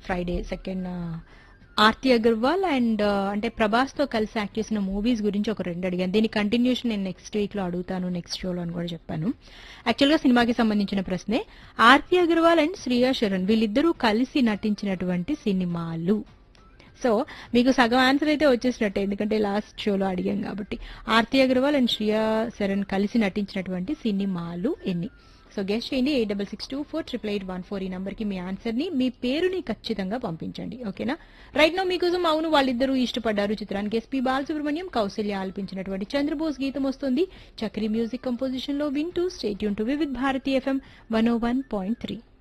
Friday second Aarti Agarwal and అంటే ప్రభాస్ తో కలిసి యాక్ట్ చేసిన మూవీస్ గురించి ఒక రెండు అడిగాను దీని కంటిన్యూషన్ నేను నెక్స్ట్ వీక్ లో అడుగుతాను నెక్స్ట్ షోలో అని కూడా చెప్పాను యాక్చువల్ గా సినిమాకి సంబంధించిన ప్రశ్నే ఆర్తి అగర్వాల్ అండ్ శ్రియా శరణ్ వీళ్ళిద్దరూ కలిసి నటించినటువంటి సినిమాలు సో మీకు సగం ఆన్సర్ అయితే వచ్చేసినట్టే ఎందుకంటే లాస్ట్ షోలో అడిగాం కాబట్టి ఆర్తి అగర్వాల్ అండ్ శ్రియా శరణ్ కలిసి నటించినటువంటి సినిమాలు ఎన్ని సో గెస్ట్ చేయండి eight double six two four triple eight one four ఈ నంబర్కి మీ ఆన్సర్ని మీ పేరుని ఖచ్చితంగా పంపించండి ఓకేనా రైట్ నో మీకోసం అవును వాళ్ళిద్దరూ ఇష్టపడ్డారు చిత్రానికి ఎస్పీ బాలసుబ్రహ్మణ్యం కౌశల్య ఆలపించినటువంటి చంద్రబోస్ గీతం వస్తుంది చక్రి మ్యూజిక్ కంపోజిషన్ లో వింటూ stay tuned to with Bharati FM one o one point three